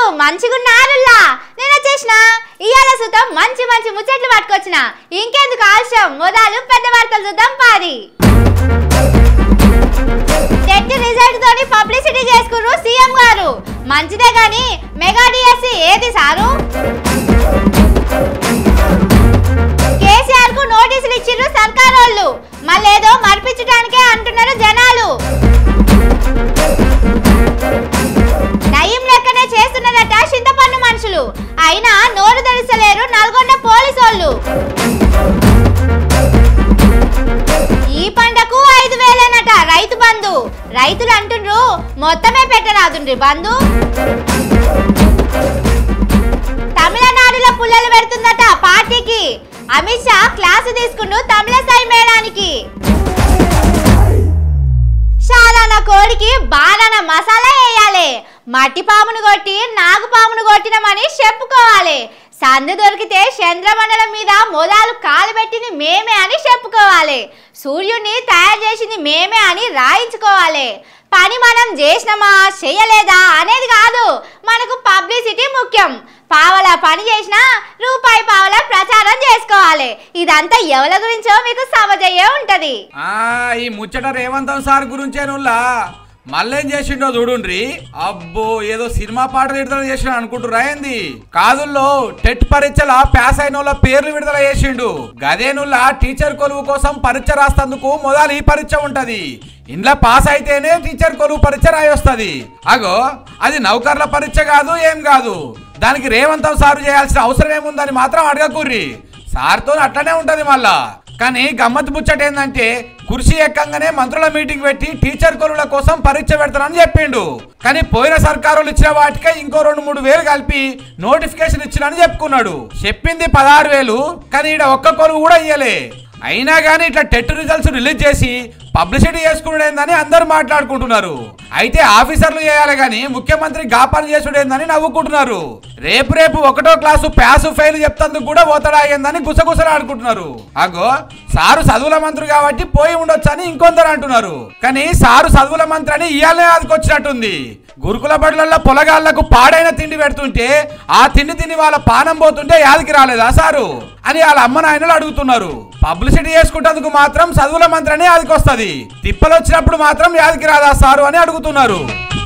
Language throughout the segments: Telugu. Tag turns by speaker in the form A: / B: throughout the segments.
A: మంచిగున్నారుల్లా నేను వచ్చేసిన ఇవాళ సుతం మంచి మంచి ముచ్చట్లు పట్టుకొచ్చిన ఇంకెందుకు ఆలస్యం మొదలు పెద్ద వార్తలు చూద్దాం పారి టెట్ రిజల్ట్ తోని పబ్లిసిటీ చేసుకుర్రు సీఎం గారు మంచిదే గాని మెగా డిఎస్సి ఏది సారు కేసీఆర్ కు నోటీసులు ఇచ్చిర్రు సర్కార్ వాళ్ళు మళ్ళేదో మర్పించడానికే అంటున్నారు జనాలు నయం లెక్కనే చేస్తున్నారట చింతపన్ను మనుషులు అయినా నోరు తెరిసలేరు నల్గొండ పోలీసోళ్ళు ఈ పంటకు ఐదు వేలేనట రైతు బంధు రైతులు అంటుండ్రు మొత్తమే పెట్టరాదుండ్రి బంధు తమిళనాడులో పుల్లలు పెడుతుందట పార్టీకి అమిత్ షా క్లాసు తీసుకుంటూ తమిళసాయి మేళానికి షాలాన కోడికి బాలన మసాలా వేయాలి మట్టి పామును కొట్టి నాగు పామును కొట్టినమని చెప్పుకోవాలి సందు దొరికితే చంద్రమండలం మీద మొదలు కాలు పెట్టింది మేమే అని చెప్పుకోవాలి సూర్యుడిని తయారు చేసింది మేమే అని రాయించుకోవాలి పని మనం చేసినామా చేయలేదా అనేది కాదు మనకు పబ్లిసిటీ ముఖ్యం పావలా పని చేసినా రూపాయి పావలా ప్రచారం చేసుకోవాలి ఇదంతా ఎవరి గురించో మీకు సమజయ్యే ఉంటది
B: ఆ ఈ ముచ్చట రేవంతం సార్ గురించేనుల్లా మళ్ళేం చేసిండో చూడుండ్రి అబ్బో ఏదో సినిమా పాట విడుదల చేసిన అనుకుంటురా ఏంది కాదుల్లో టెట్ పరీక్షల పాస్ అయిన వాళ్ళ పేర్లు విడుదల చేసిండు గదేనుల్లా టీచర్ కొలువు కోసం పరీక్ష రాస్తందుకు మొదలు ఈ పరీక్ష ఉంటది ఇంట్లో పాస్ అయితేనే టీచర్ కొలువు పరీక్ష రాయొస్తది అగో అది నౌకర్ల పరీక్ష కాదు ఏం కాదు దానికి రేవంతం సారు చేయాల్సిన అవసరం ఏముందని మాత్రం అడగకుర్రి సార్తో అట్లనే ఉంటది మళ్ళా కానీ గమ్మత్ ముచ్చట ఏంటంటే కుర్చీ ఎక్కంగానే మంత్రుల మీటింగ్ పెట్టి టీచర్ కొలువుల కోసం పరీక్ష పెడతానని చెప్పిండు కానీ పోయిన సర్కారులు ఇచ్చిన వాటికే ఇంకో రెండు మూడు వేలు కలిపి నోటిఫికేషన్ ఇచ్చినని చెప్పుకున్నాడు చెప్పింది పదహారు వేలు కానీ ఈడ ఒక్క కొలువు కూడా ఇయ్యలే అయినా కానీ ఇట్లా టెట్ రిజల్ట్స్ రిలీజ్ చేసి పబ్లిసిటీ చేసుకునేందని అందరూ మాట్లాడుకుంటున్నారు అయితే ఆఫీసర్లు చేయాలి కానీ ముఖ్యమంత్రి గాపాలు చేసుడేందని నవ్వుకుంటున్నారు రేపు రేపు ఒకటో క్లాసు ప్యాసు ఫెయిల్ చెప్తందుకు కూడా ఓతడా అయ్యిందని గుసగుసలాడుకుంటున్నారు అగో సారు చదువుల మంత్రి కాబట్టి పోయి ఉండొచ్చు అని ఇంకొందరు అంటున్నారు కానీ సారు చదువుల మంత్రి అని ఇయాలనే ఆదుకొచ్చినట్టుంది గురుకుల బడులలో పొలగాళ్లకు పాడైన తిండి పెడుతుంటే ఆ తిండి తిని వాళ్ళ పానం పోతుంటే యాదికి రాలేదా సారు అని వాళ్ళ అమ్మ నాయనలు అడుగుతున్నారు పబ్లిసిటీ చేసుకుంటందుకు మాత్రం చదువుల మంత్రి అని యాదికొస్తుంది తిప్పలు వచ్చినప్పుడు మాత్రం యాదికి రాదా సారు అని అడుగుతున్నారు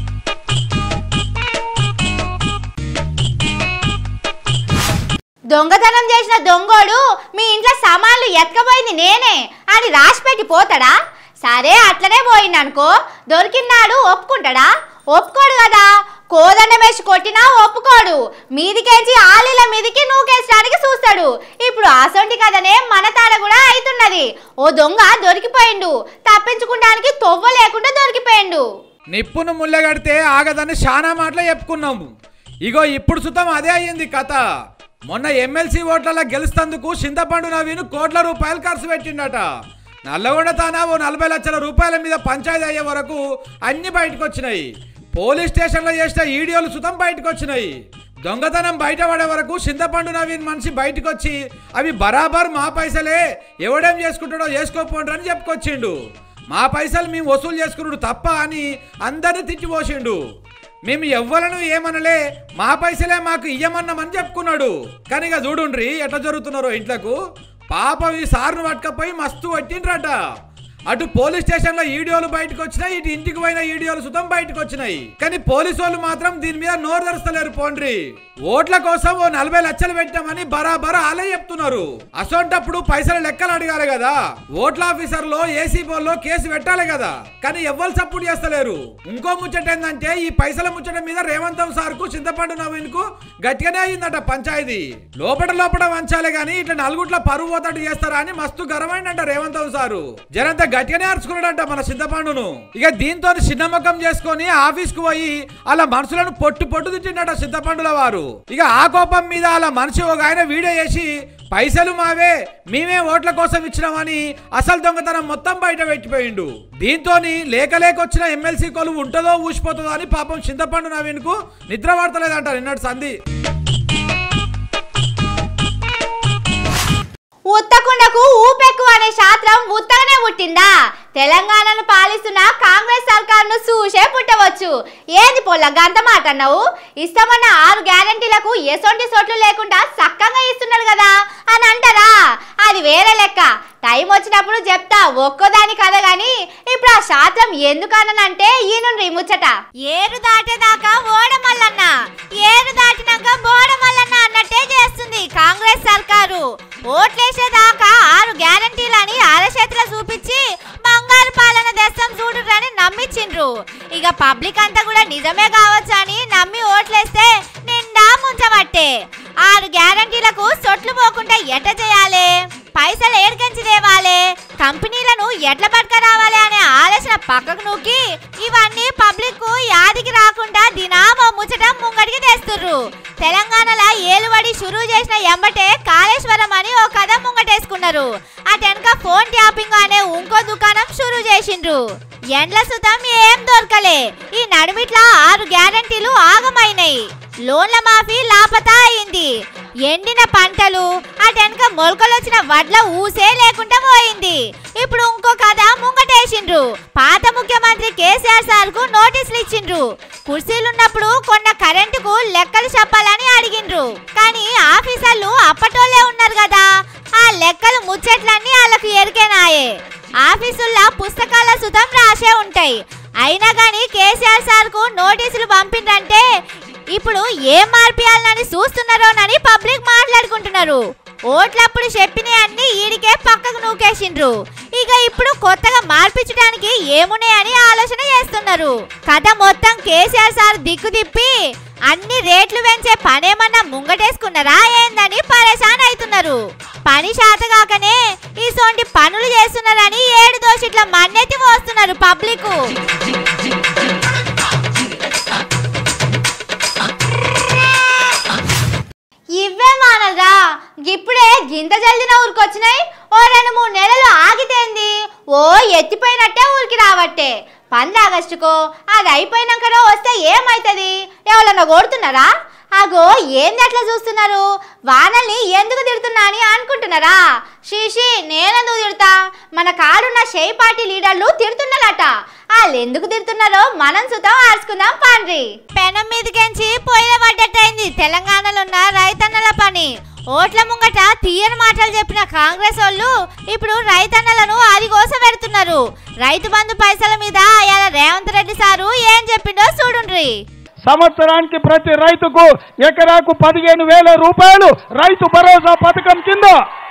A: దొంగతనం చేసిన దొంగోడు మీ ఇంట్లో సామాన్లు ఎత్తుకపోయింది నేనే అని రాసిపెట్టి పోతాడా సరే అట్లనే పోయింది అనుకో దొరికినాడు ఒప్పుకుంటాడా ఒప్పుకోడు కదా కోదండం వేసి కొట్టినా ఒప్పుకోడు మీదికేసి ఆలీల మీదికి నూకేసడానికి చూస్తాడు ఇప్పుడు అసొంటి కదనే మన తాడ కూడా అవుతున్నది ఓ దొంగ దొరికిపోయిండు తప్పించుకుంటానికి తొవ్వ లేకుండా దొరికిపోయిండు
B: నిప్పును ముళ్ళగడితే ఆగదని చాలా మాటలు చెప్పుకున్నాము ఇగో ఇప్పుడు సుతం అదే అయ్యింది కథ మొన్న ఎమ్మెల్సీ ఓట్లలో గెలుస్తందుకు చింతపండు నవీన్ కోట్ల రూపాయలు ఖర్చు పెట్టిండట నల్లగొండ తానా ఓ నలభై లక్షల రూపాయల మీద పంచాయతీ అయ్యే వరకు అన్ని బయటకు వచ్చినాయి పోలీస్ స్టేషన్లో చేసిన ఈడియోలు సుతం బయటకు వచ్చినాయి దొంగతనం బయటపడే వరకు చింతపండు నవీన్ మనిషి బయటకు వచ్చి అవి బరాబర్ మా పైసలే ఎవడేం చేసుకుంటాడో చేసుకోపోండ్రు అని చెప్పుకొచ్చిండు మా పైసలు మేము వసూలు చేసుకున్నాడు తప్ప అని అందరిని తిట్టిపోసిండు మేము ఎవ్వలను ఏమనలే మా పైసలే మాకు ఇయ్యమన్నామని చెప్పుకున్నాడు కానీ ఇక చూడుండ్రి ఎట్లా జరుగుతున్నారో ఇంట్లకు పాపం ఈ సార్ను పట్టుకపోయి మస్తు పట్టిండ్రట అటు పోలీస్ స్టేషన్ లో ఈడియోలు బయటకు వచ్చినాయి ఇటు ఇంటికి పోయిన ఈడియోలు సుతం బయటకు వచ్చినాయి కానీ పోలీసు వాళ్ళు మాత్రం దీని మీద నోరు తెరుస్తలేరు పోండ్రి ఓట్ల కోసం ఓ నలభై లక్షలు పెట్టామని బరాబర్ ఆలే చెప్తున్నారు అసొంటప్పుడు పైసల లెక్కలు అడగాలి కదా ఓట్ల ఆఫీసర్ లో ఏసీ లో కేసు పెట్టాలి కదా కానీ ఎవ్వరు సపోర్ట్ చేస్తలేరు ఇంకో ముచ్చట ఏంటంటే ఈ పైసల ముచ్చట మీద రేవంతం సార్ కు చింతపండు నవీన్ కు గట్టిగానే అయిందట పంచాయతీ లోపల లోపల వంచాలే గాని ఇట్లా నలుగుట్ల పరువు పోతాడు చేస్తారా అని మస్తు గర్వమైందంట రేవంతం సారు జనంత గట్టిగానే అరుచుకున్నాడంట మన చింతపండును ఇక దీంతో చిన్నమ్మకం చేసుకొని ఆఫీస్ కు పోయి అలా మనుషులను పొట్టు పొట్టు తిట్టిండట చింతపండుల వారు ఇక ఆ కోపం మీద అలా మనిషి ఒక ఆయన వీడియో చేసి పైసలు మావే మేమే ఓట్ల కోసం ఇచ్చినామని అసలు దొంగతనం మొత్తం బయట పెట్టిపోయిండు దీంతో లేక లేక వచ్చిన ఎమ్మెల్సీ కొలువు ఉంటుందో ఊసిపోతుందో అని పాపం చింతపండు నవీన్ కు నిద్ర పడతలేదంట నిన్నటి సంధి
A: ఉత్తకుండకు ఊపెక్కు అనే శాస్త్రం ఉత్తగానే పుట్టిందా తెలంగాణను పాలిస్తున్న కాంగ్రెస్ సర్కార్ను చూసే పుట్టవచ్చు ఏంది పొల్ల గంత మాట అన్నావు ఇస్తామన్న ఆరు గ్యారంటీలకు ఎసొంటి సొట్లు లేకుండా చక్కగా ఇస్తున్నారు కదా అని అంటారా అది వేరే లెక్క టైం వచ్చినప్పుడు చెప్తా ఒక్కోదాని కథ గాని ఇప్పుడు ఆ శాస్త్రం ఎందుకనంటే ఈయన ముచ్చట ఏరు దాటేదాకా ఓడమల్లన్న ఏరు దాటినాక బోడమల్లన్న అన్నట్టే చేస్తుంది కాంగ్రెస్ సర్కారు ఓట్లేసేదాకా ఆరు గ్యారంటీలని అరచేతిలో చూపించి బంగారు పాలన దేశం చూడురని నమ్మించిండ్రు ఇక పబ్లిక్ అంతా కూడా నిజమే కావచ్చు అని నమ్మి ఓట్లేస్తే నిండా ముంచబట్టే ఆరు గ్యారంటీలకు సొట్లు పోకుండా ఎట్ట చేయాలి పైసలు ఏడుకంచి తేవాలి కంపెనీలను ఎట్ల పట్టుకురావాలి అనే ఆలోచన పక్కకు నూకి ఇవన్నీ పబ్లిక్ కు యాదికి రాకుండా దినామో ముచ్చట ముంగడికి తెస్తుర్రు తెలంగాణలో ఏలుబడి షురూ చేసిన ఎంబటే కాళేశ్వరం అని ఓ కథ ముంగటేసుకున్నారు అటెనక ఫోన్ ట్యాపింగ్ అనే ఇంకో దుకాణం షురూ చేసిండ్రు ఎండ్ల సుతం ఏం దొరకలే ఈ నడుమిట్లా ఆరు గ్యారంటీలు ఆగమైనాయి లోన్ల మాఫీ లాపతా అయింది ఎండిన పంటలు అటెనక మొలకలొచ్చిన వడ్ల ఊసే లేకుండా పోయింది ఇప్పుడు ఇంకో కథ ముంగటేసిండ్రు పాత ముఖ్యమంత్రి కేసీఆర్ సార్ కు నోటీసులు ఇచ్చిండ్రు కుర్చీలున్నప్పుడు కొన్న కరెంటుకు లెక్కలు చెప్పాలని అడిగిండ్రు కానీ ఆఫీసర్లు అప్పటోళ్ళే ఉన్నారు కదా ఆ లెక్కలు ముచ్చట్లన్నీ వాళ్ళకు ఎరికేనాయే ఆఫీసుల్లో పుస్తకాల సుతం రాసే ఉంటాయి అయినా కానీ కేసీఆర్ సార్ కు నోటీసులు పంపిండ్రంటే ఇప్పుడు ఏం మార్పియాలని చూస్తున్నారోనని పబ్లిక్ మాట్లాడుకుంటున్నారు ఓట్లప్పుడు చెప్పినవి అన్ని ఈడికే పక్కకు నూకేసిండ్రు ఇక ఇప్పుడు కొత్తగా మార్పించడానికి ఏమున్నాయని ఆలోచన చేస్తున్నారు కథ మొత్తం కేసీఆర్ సార్ దిక్కు తిప్పి అన్ని రేట్లు పెంచే పనేమన్నా ముంగటేసుకున్నారా ఏందని పరేషాన్ అవుతున్నారు పని శాతగాకనే ఈ సోంటి పనులు చేస్తున్నారని ఏడు దోషిట్ల మన్నెత్తి మోస్తున్నారు పబ్లిక్ ఇవే మానరా ఇప్పుడే గింత జల్దిన ఊరికొచ్చినాయి ఓ రెండు మూడు నెలలు ఆగితేంది ఓ ఎత్తిపోయినట్టే ఊరికి రావట్టే పంద్ర ఆగస్టుకో అది అయిపోయినాకనో వస్తే ఏమవుతుంది ఎవరన్నా కొడుతున్నారా అగో ఏంది అట్లా చూస్తున్నారు వానల్ని ఎందుకు తిడుతున్నా అని అనుకుంటున్నారా శీషి నేనెందుకు తిడతా మన కాడున్న షేయ్ పార్టీ లీడర్లు తిడుతున్నారట వాళ్ళు ఎందుకు తిడుతున్నారో మనం సుతం ఆర్చుకుందాం పాండ్రి పెనం మీదకెంచి పొయ్యిల పడ్డట్టయింది తెలంగాణలో ఉన్న రైతన్నల పని ఓట్ల ముంగట తీయని మాటలు చెప్పిన కాంగ్రెస్ వాళ్ళు ఇప్పుడు రైతన్నలను అరిగోస పెడుతున్నారు రైతు బంధు పైసల మీద అయాల రేవంత్ రెడ్డి సారు ఏం చెప్పిండో చూడుండ్రి
C: సంవత్సరానికి ప్రతి రైతుకు ఎకరాకు పదిహేను వేల రూపాయలు రైతు భరోసా పథకం కింద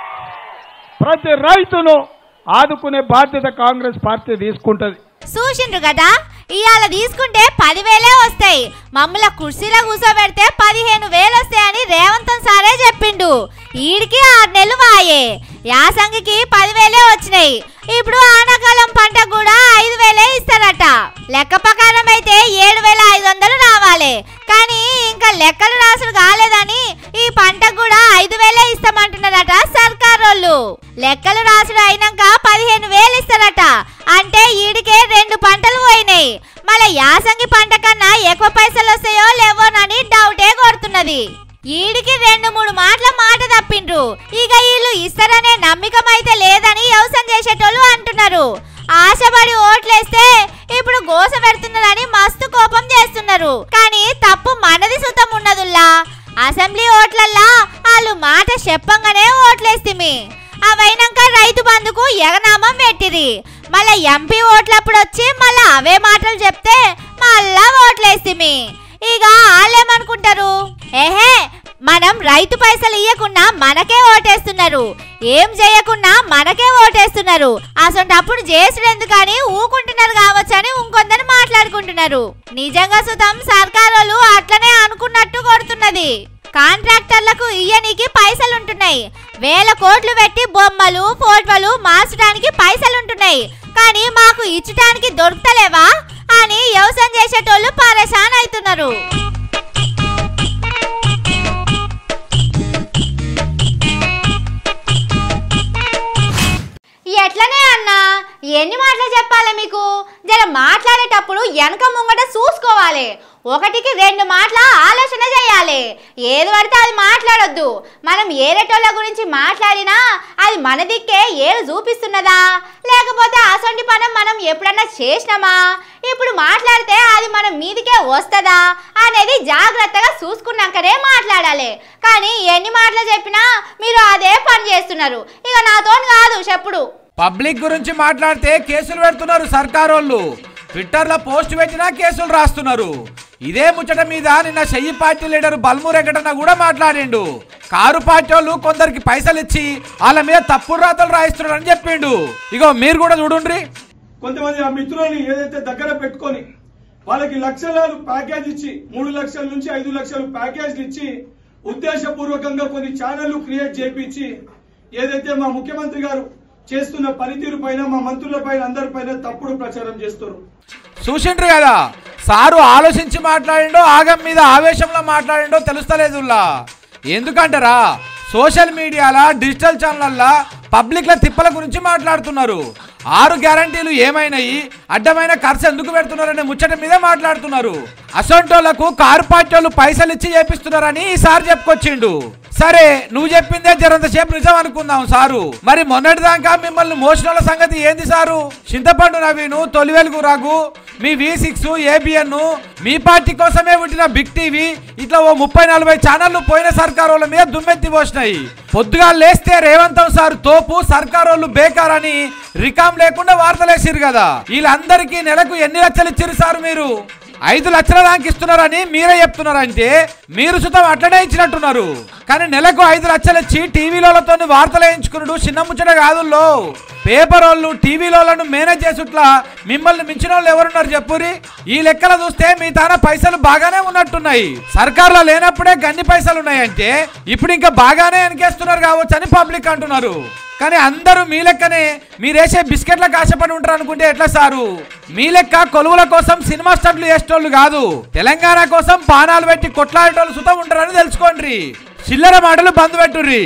C: ప్రతి రైతును ఆదుకునే బాధ్యత కాంగ్రెస్ పార్టీ తీసుకుంటది
A: చూసిండ్రు కదా ఇవాళ తీసుకుంటే పదివేలే వస్తాయి మమ్మల్ని కుర్చీలో కూర్చోబెడితే పదిహేను వేలు వస్తాయని రేవంత్ సారే చెప్పిండు ఈడికి ఆరు నెలలు వాయే యాసంగికి పదివేలే వచ్చినాయి ఇప్పుడు ఆనాకాలం పంట కూడా ఐదు వేలే ఇస్తారట లెక్క ప్రకారం అయితే ఏడు వేల ఐదు వందలు రావాలి కానీ ఇంకా లెక్కలు రాసుడు కాలేదని ఈ పంటకు కూడా ఐదు వేలే ఇస్తామంటున్నారట సర్కార్ వాళ్ళు లెక్కలు రాసుడు అయినాక పదిహేను వేలు ఇస్తారట అంటే ఈడికే రెండు పంటలు పోయినాయి మళ్ళీ యాసంగి పంట కన్నా ఎక్కువ పైసలు వస్తాయో లేవోనని డౌటే కొడుతున్నది ఈడికి రెండు మూడు మాటల మాట తప్పిండ్రు ఇక వీళ్ళు ఇస్తారనే నమ్మకం అయితే లేదని వ్యవసాయం చేసేటోళ్ళు అంటున్నారు ఆశపడి ఓట్లేస్తే ఇప్పుడు గోస పెడుతున్నారని మస్తు కోపం చేస్తున్నారు కానీ తప్పు మనది సుతం ఉన్నదుల్లా అసెంబ్లీ ఓట్లల్లా వాళ్ళు మాట చెప్పంగానే ఓట్లేస్తిమి అవైనాక రైతు బంధుకు ఎగనామం పెట్టిరి మళ్ళా ఎంపీ ఓట్లప్పుడు వచ్చి మళ్ళా అవే మాటలు చెప్తే మళ్ళా ఓట్లేస్తిమి ఇక వాళ్ళేమనుకుంటారు ఏహే మనం రైతు పైసలు ఇయ్యకుండా మనకే ఓటేస్తున్నారు ఏం చేయకుండా మనకే ఓటేస్తున్నారు అసలు చేసుడు ఎందుకని ఊకుంటున్నారు కావచ్చు అని ఇంకొందరు మాట్లాడుకుంటున్నారు నిజంగా సుతం సర్కార్ వాళ్ళు అట్లనే అనుకున్నట్టు కొడుతున్నది కాంట్రాక్టర్లకు ఇయ్యనికి పైసలు ఉంటున్నాయి వేల కోట్లు పెట్టి బొమ్మలు ఫోటోలు మార్చడానికి పైసలు ఉంటున్నాయి కానీ మాకు ఇచ్చటానికి దొరుకుతలేవా అని వ్యవసాయం చేసేటోళ్ళు పరేషాన్ అవుతున్నారు ఎట్లనే అన్నా ఎన్ని మాటలు చెప్పాలి మీకు జర మాట్లాడేటప్పుడు వెనక ముంగట చూసుకోవాలి ఒకటికి రెండు మాటల ఆలోచన చేయాలి చేయాలి ఏది పడితే అది మాట్లాడొద్దు మనం ఏరేటోళ్ళ గురించి మాట్లాడినా అది మన దిక్కే ఏలు చూపిస్తున్నదా లేకపోతే అసొంటి పనం మనం ఎప్పుడన్నా చేసినామా ఇప్పుడు మాట్లాడితే అది మన మీదికే వస్తుందా అనేది జాగ్రత్తగా చూసుకున్నాకనే మాట్లాడాలి కానీ ఎన్ని మాటలు చెప్పినా మీరు అదే పని చేస్తున్నారు ఇక నాతో కాదు చెప్పుడు
B: పబ్లిక్ గురించి మాట్లాడితే కేసులు పెడుతున్నారు సర్కారోళ్ళు ట్విట్టర్లో పోస్ట్ పెట్టినా కేసులు రాస్తున్నారు ఇదే ముచ్చట మీద నిన్న చెయ్యి పార్టీ లీడర్ బల్మూర్ వెంకటన్న కూడా మాట్లాడిండు కారు పార్టీ వాళ్ళు కొందరికి పైసలు ఇచ్చి వాళ్ళ మీద తప్పుడు రాతలు రాయిస్తున్నారని చెప్పిండు ఇగో మీరు కూడా చూడుండ్రి
D: కొంతమంది ఆ మిత్రులని ఏదైతే దగ్గర పెట్టుకొని వాళ్ళకి లక్షలాలు ప్యాకేజ్ ఇచ్చి మూడు లక్షల నుంచి ఐదు లక్షలు ప్యాకేజ్ ఇచ్చి ఉద్దేశపూర్వకంగా కొన్ని ఛానళ్లు క్రియేట్ చేపించి ఏదైతే మా ముఖ్యమంత్రి గారు చేస్తున్న పనితీరు పైన మా మంత్రుల పైన అందరి పైన తప్పుడు ప్రచారం చేస్తారు
B: చూసిండ్రు కదా సారు ఆలోచించి మాట్లాడిండో ఆగం మీద ఆవేశంలో మాట్లాడిండో తెలుస్తలేదుల్లా ఎందుకంటారా సోషల్ మీడియాల డిజిటల్ ఛానళ్ళ పబ్లిక్ల తిప్పల గురించి మాట్లాడుతున్నారు ఆరు గ్యారంటీలు ఏమైనాయి అడ్డమైన ఖర్చు ఎందుకు పెడుతున్నారనే ముచ్చట మీద మాట్లాడుతున్నారు అసొంటోళ్లకు కారు పార్టీ వాళ్ళు పైసలు ఇచ్చి చేపిస్తున్నారని ఈసారి చెప్పుకొచ్చిండు సరే నువ్వు చెప్పిందే జరంతసేపు నిజం అనుకుందాం సారు మరి మొన్నటిదాకా మిమ్మల్ని మోసిన సంగతి ఏంది సారు చింతపండు నవీను తొలి వెలుగు రాగు మీ వి సిక్స్ ఏబిఎన్ మీ పార్టీ కోసమే పుట్టిన బిగ్ టీవీ ఇట్లా ఓ ముప్పై నలభై ఛానళ్లు పోయిన సర్కారోళ్ళ మీద దుమ్మెత్తి పోసినాయి పొద్దుగా లేస్తే రేవంతం సార్ తోపు సర్కారోళ్ళు బేకార్ అని రికామ్ లేకుండా వార్తలేసిరు కదా వీళ్ళందరికీ నెలకు ఎన్ని లక్షలు ఇచ్చిరు సార్ మీరు ఐదు లక్షల దానికి ఇస్తున్నారని మీరే చెప్తున్నారంటే మీరు సుతం అట్లనే ఇచ్చినట్టున్నారు కానీ నెలకు ఐదు లక్షలు ఇచ్చి టీవీలతో వార్తలు వేయించుకున్నాడు చిన్న ముచ్చట కాదుల్లో పేపర్ వాళ్ళు టీవీలను మేనేజ్ చేసుట్లా మిమ్మల్ని మించిన వాళ్ళు ఎవరున్నారు చెప్పురి ఈ లెక్కలు చూస్తే మీ తాన పైసలు బాగానే ఉన్నట్టున్నాయి సర్కార్లో లేనప్పుడే గన్ని పైసలు ఉన్నాయంటే ఇప్పుడు ఇంకా బాగానే వెనకేస్తున్నారు కావచ్చు అని పబ్లిక్ అంటున్నారు కానీ అందరూ మీ లెక్కనే మీరేసే బిస్కెట్లకు ఆశపడి ఉంటారు అనుకుంటే ఎట్లా సారు మీ లెక్క కొలువుల కోసం సినిమా స్టంట్లు చేసేటోళ్ళు కాదు తెలంగాణ కోసం పానాలు పెట్టి కొట్లాడేటోళ్ళు సుతం ఉంటారని తెలుసుకోండి చిల్లర మాటలు బంద్ పెట్టుర్రి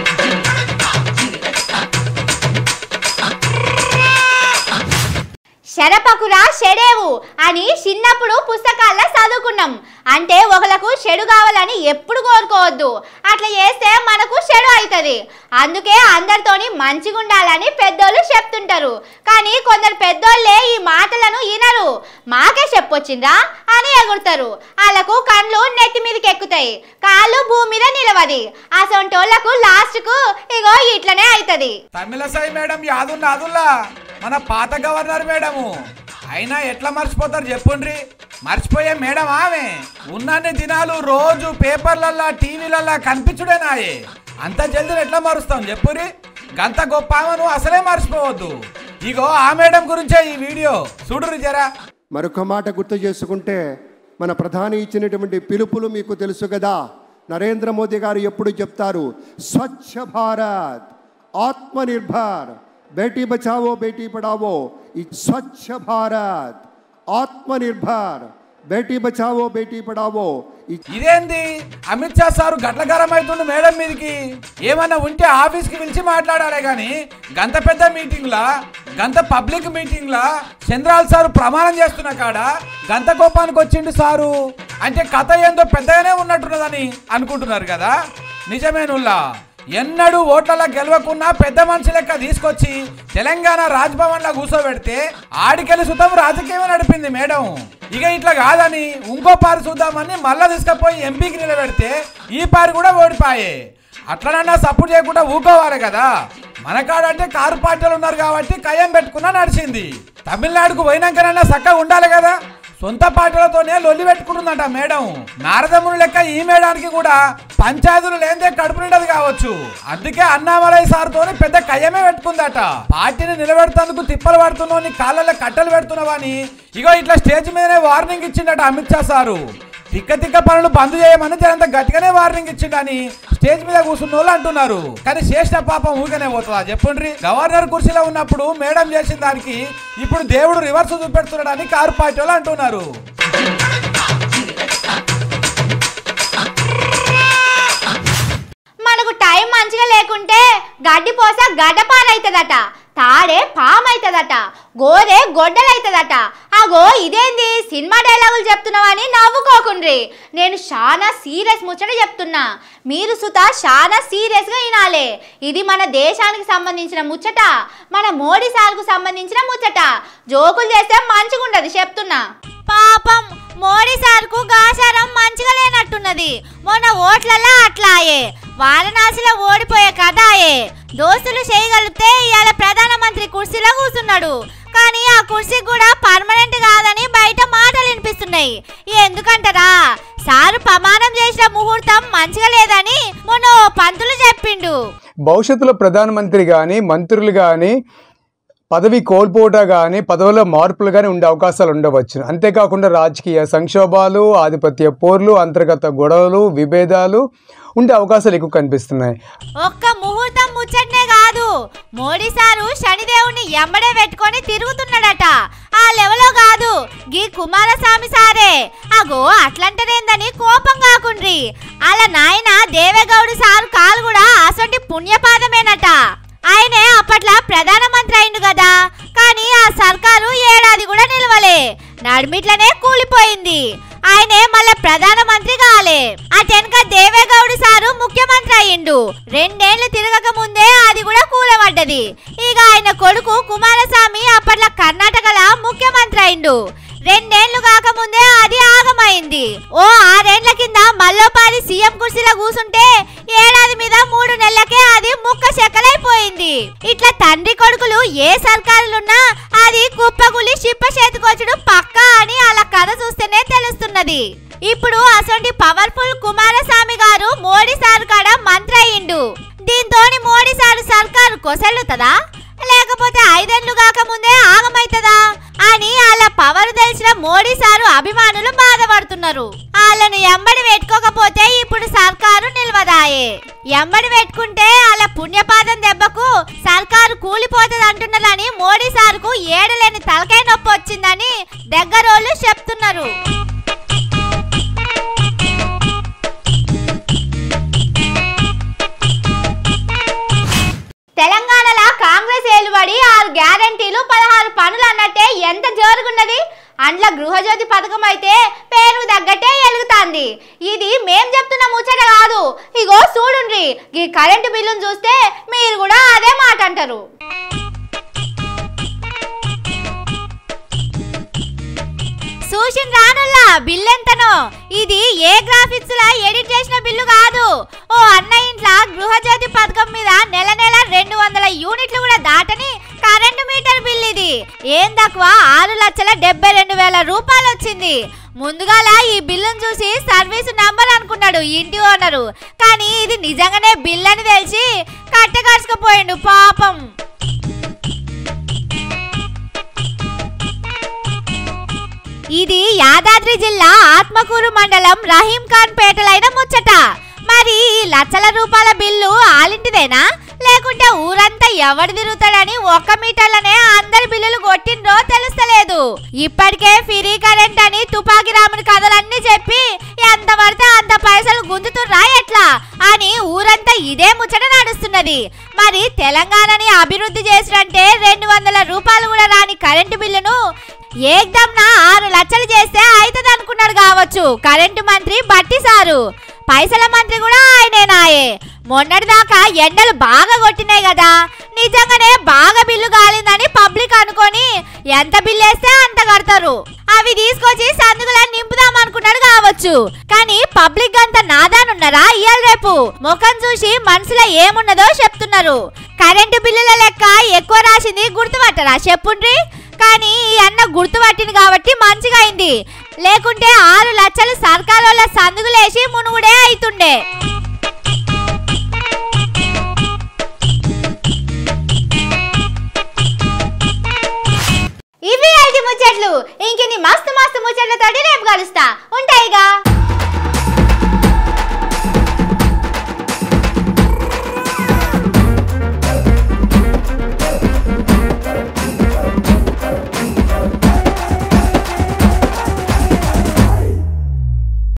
A: శరపకురా షెడేవు అని చిన్నప్పుడు పుస్తకాల్లో చదువుకున్నాం అంటే ఒకలకు చెడు కావాలని ఎప్పుడు కోరుకోవద్దు అట్లా చేస్తే మనకు చెడు అవుతుంది అందుకే అందరితోని మంచిగా ఉండాలని పెద్దోళ్ళు చెప్తుంటారు కానీ కొందరు పెద్దోళ్ళే ఈ మాటలను వినరు మాకే చెప్పొచ్చిందా అని ఎగురుతారు వాళ్ళకు కండ్లు నెత్తి మీదకి ఎక్కుతాయి కాళ్ళు భూమి మీద నిలవది అసొంటోళ్లకు లాస్ట్కు ఇగో ఇట్లనే అవుతుంది
B: తమిళసాయి మేడం యాదున్న అదుల్లా మన పాత గవర్నర్ మేడము అయినా ఎట్లా మర్చిపోతారు చెప్పుండ్రి మర్చిపోయే మేడం ఆమె ఉన్నన్ని దినాలు రోజు పేపర్లల్లా టీవీలల్లా కనిపించుడేనాయే అంత జల్దీ ఎట్లా మారుస్తాం చెప్పురి గంత గొప్ప ఆమెను అసలే మర్చిపోవద్దు ఇగో ఆ మేడం గురించే ఈ వీడియో చూడురు జరా
E: మరొక మాట గుర్తు చేసుకుంటే మన ప్రధాని ఇచ్చినటువంటి పిలుపులు మీకు తెలుసు కదా నరేంద్ర మోదీ గారు ఎప్పుడు చెప్తారు స్వచ్ఛ భారత్ ఆత్మనిర్భర్ బేటీ బచావో బేటీ పడావో ఈ స్వచ్ఛ భారత్ ఆత్మనిర్భర్ బేటీ బచావో బేటీ పడావో ఈ
B: ఇదేంది అమిత్ షా సారు గట్లగారం అవుతుండు మేడం మీదకి ఏమన్నా ఉంటే ఆఫీస్కి పిలిచి మాట్లాడాలి కానీ గంత పెద్ద మీటింగ్లా గంత పబ్లిక్ మీటింగ్లా చంద్రాల్ సారు ప్రమాణం చేస్తున్న కాడ గంత కోపానికి వచ్చిండు సారు అంటే కథ ఏందో పెద్దగానే ఉన్నట్టున్నదని అనుకుంటున్నారు కదా నిజమేనుల్లా ఎన్నడూ ఓట్లలో గెలవకున్నా పెద్ద మనిషి లెక్క తీసుకొచ్చి తెలంగాణ రాజ్భవన్లో కూర్చోబెడితే ఆడికెళ్ళి సుతం రాజకీయం నడిపింది మేడం ఇక ఇట్లా కాదని ఇంకో పారి చూద్దామని మళ్ళా తీసుకుపోయి ఎంపీకి నిలబెడితే ఈ పారి కూడా ఓడిపాయే అట్లనన్నా సపోర్ట్ చేయకుండా ఊకోవాలి కదా మన కాడంటే కారు పార్టీలు ఉన్నారు కాబట్టి కయ్యం పెట్టుకున్నా నడిచింది తమిళనాడుకు పోయినాకనన్నా చక్కగా ఉండాలి కదా సొంత పార్టీలతోనే లొల్లి పెట్టుకుంటుందట మేడం నారదముని లెక్క ఈ మేడానికి కూడా పంచాయతీలు లేదే కడుపు నిండదు కావచ్చు అందుకే అన్నామలై సార్తోని పెద్ద కయ్యమే పెట్టుకుందట పార్టీని నిలబెడుతందుకు తిప్పలు పడుతున్నావు కాళ్ళలో కట్టలు పెడుతున్నావని ఇగో ఇట్లా స్టేజ్ మీదనే వార్నింగ్ ఇచ్చిండట అమిత్ షా సారు తిక్క తిక్క పనులు బంద్ చేయమని జనంత గట్టిగానే వార్నింగ్ ఇచ్చిండని స్టేజ్ మీద కూర్చున్న వాళ్ళు అంటున్నారు కానీ చేసిన పాపం ఊరికనే పోతుందా చెప్పండి గవర్నర్ కుర్చీలో ఉన్నప్పుడు మేడం చేసిన దానికి ఇప్పుడు దేవుడు రివర్స్ చూపెడుతున్నాడని కారు పార్టీ వాళ్ళు అంటున్నారు
A: మనకు టైం మంచిగా లేకుంటే గడ్డి పోస గడ్డపానవుతుందట తాడే పామైతుందట గోదే గొడ్డలైతుందట అగో ఇదేంది సినిమా డైలాగులు చెప్తున్నావని నవ్వుకోకుండ్రి నేను చాలా సీరియస్ ముచ్చట చెప్తున్నా మీరు సుత చాలా సీరియస్గా వినాలే ఇది మన దేశానికి సంబంధించిన ముచ్చట మన మోడీ సార్కు సంబంధించిన ముచ్చట జోకులు చేస్తే మంచిగుండదు చెప్తున్నా పాపం మోడీ సార్కు గాసారం మంచిగా లేనట్టున్నది మొన్న ఓట్లలో అట్లాయే వారణాసిలో ఓడిపోయే కథాయే దోస్తులు చేయగలిగితే ఇవాళ ప్రధానమంత్రి కుర్చీలో కూర్చున్నాడు కానీ ఆ కుర్చీ కూడా పర్మనెంట్ కాదని బయట మాటలు వినిపిస్తున్నాయి ఎందుకంటారా సారు ప్రమాణం చేసిన ముహూర్తం మంచిగా లేదని మొన్న ఓ పంతులు చెప్పిండు
F: భవిష్యత్తులో ప్రధానమంత్రి కానీ మంత్రులు కానీ పదవి కోల్పోవట కానీ పదవిలో మార్పులు కానీ ఉండే అవకాశాలు ఉండవచ్చు అంతేకాకుండా రాజకీయ సంక్షోభాలు ఆధిపత్య పోర్లు అంతర్గత గొడవలు విభేదాలు ఉండే అవకాశాలు ఎక్కువ కనిపిస్తున్నాయి
A: ఒక్క ముహూర్తం ముచ్చటనే కాదు మోడీ సారు శనిదేవుని ఎంబడే పెట్టుకొని తిరుగుతున్నాడట ఆ లెవెల్లో కాదు గీ కుమారస్వామి సారే అగో అట్లంటదేందని కోపం కాకుండ్రి అలా నాయన దేవేగౌడు సారు కాలు కూడా అసొంటి పుణ్యపాదమేనట ఆయనే అప్పట్లో ప్రధానమంత్రి అయిండు కదా కానీ ఆ సర్కారు ఏడాది కూడా నిలవలే నడిమిట్లనే కూలిపోయింది ఆయనే మళ్ళా ప్రధానమంత్రి కాలే అటెనక దేవేగౌడ సారు ముఖ్యమంత్రి అయ్యిండు రెండేళ్లు తిరగక ముందే అది కూడా కూలబడ్డది ఇక ఆయన కొడుకు కుమారస్వామి అప్పట్లో కర్ణాటకల ముఖ్యమంత్రి అయిండు రెండేళ్లు కాకముందే అది ఆగమైంది ఓ ఆరేండ్ల కింద మల్లోపారి సీఎం కుర్చీలో కూసుంటే ఏడాది మీద మూడు నెలలకే అది ముక్క చెక్కలైపోయింది ఇట్లా తండ్రి కొడుకులు ఏ సర్కారులున్నా అది కుప్పగులి చిప్ప చేతికొచ్చుడు పక్కా అని అలా కథ చూస్తేనే తెలుస్తున్నది ఇప్పుడు అసొంటి పవర్ఫుల్ కుమారస్వామి గారు మోడీ సారు కాడ మంత్రి అయ్యిండు దీంతోని మోడీ సారు సర్కారు కొసెల్లుతుందా లేకపోతే ఐదేళ్లు కాకముందే ఆగమైతదా అని వాళ్ళ పవర్ తెలిసిన మోడీ సారు అభిమానులు బాధపడుతున్నారు వాళ్ళను ఎంబడి పెట్టుకోకపోతే ఇప్పుడు సర్కారు నిల్వదాయే ఎంబడి పెట్టుకుంటే వాళ్ళ పుణ్యపాదం దెబ్బకు సర్కారు కూలిపోతుంది అంటున్నారని మోడీ సార్కు ఏడలేని తలకాయ నొప్పి వచ్చిందని దగ్గరోళ్ళు చెప్తున్నారు తెలంగాణలో కాంగ్రెస్ ఏలుబడి ఆరు గ్యారంటీలు పదహారు పనులు అన్నట్టే ఎంత జోరుగున్నది అండ్ల గృహజ్యోతి పథకం అయితే పేరు తగ్గట్టే ఎలుగుతాంది ఇది మేం చెప్తున్న ముచ్చట కాదు ఇగో చూడుండ్రి ఈ కరెంటు బిల్లును చూస్తే మీరు కూడా అదే మాట అంటారు సూషన్ రానుల్లా బిల్ ఎంతనో ఇది ఏ గ్రాఫిక్స్ లా ఎడిట్ చేసిన బిల్లు కాదు ఓ అన్న ఇంట్లో గృహజ్యోతి పథకం మీద నెల నెల రెండు వందల యూనిట్లు కూడా దాటని కరెంటు మీటర్ బిల్ ఇది ఏం తక్కువ ఆరు లక్షల డెబ్బై రెండు వేల రూపాయలు వచ్చింది ముందుగాల ఈ బిల్లును చూసి సర్వీస్ నంబర్ అనుకున్నాడు ఇంటి ఓనరు కానీ ఇది నిజంగానే బిల్ అని తెలిసి కట్టకరుచుకుపోయిండు పాపం ఇది యాదాద్రి జిల్లా ఆత్మకూరు మండలం రహీం ఖాన్ పేటలైన ముచ్చట మరి ఈ లక్షల రూపాయల బిల్లు ఆలింటిదేనా లేకుంటే ఊరంతా ఎవడు తిరుగుతాడని ఒక్క మీటర్లనే అందరి బిల్లులు కొట్టిండ్రో తెలుస్తలేదు ఇప్పటికే ఫ్రీ కరెంట్ అని తుపాకి రాముని కథలన్నీ చెప్పి ఎంత పడితే అంత పైసలు గుంజుతుర్రా ఎట్లా అని ఊరంతా ఇదే ముచ్చట నడుస్తున్నది మరి తెలంగాణని అభివృద్ధి చేసినంటే రెండు వందల రూపాయలు కూడా రాని కరెంటు బిల్లును ఏకదమ్న ఆరు లక్షలు చేస్తే అవుతుంది అనుకున్నాడు కావచ్చు కరెంటు మంత్రి బట్టి సారు పైసల మంత్రి కూడా ఆయనేనాయే మొన్నటిదాకా ఎండలు బాగా కొట్టినాయి కదా నిజంగానే బాగా బిల్లు కాలిందని పబ్లిక్ అనుకొని ఎంత బిల్లు వేస్తే అంత కడతారు అవి తీసుకొచ్చి సందుకులను నింపుదాం అనుకున్నాడు కావచ్చు కానీ పబ్లిక్ అంతా నాదానున్నారా ఇయాల రేపు ముఖం చూసి మనసులో ఏమున్నదో చెప్తున్నారు కరెంటు బిల్లుల లెక్క ఎక్కువ రాసింది గుర్తుపట్టరా చెప్పుండ్రి కానీ ఈ అన్న గుర్తుపట్టింది కాబట్టి మంచిగా అయింది లేకుంటే ఆరు లక్షలు సర్కారోళ్ళ సందుగులేసి మునుగుడే అవుతుండే ఇవి ఐదు ముచ్చట్లు ఇంకిన్ని మస్తు మస్తు ముచ్చట్లతోటి రేపు కలుస్తా ఉంటాయిగా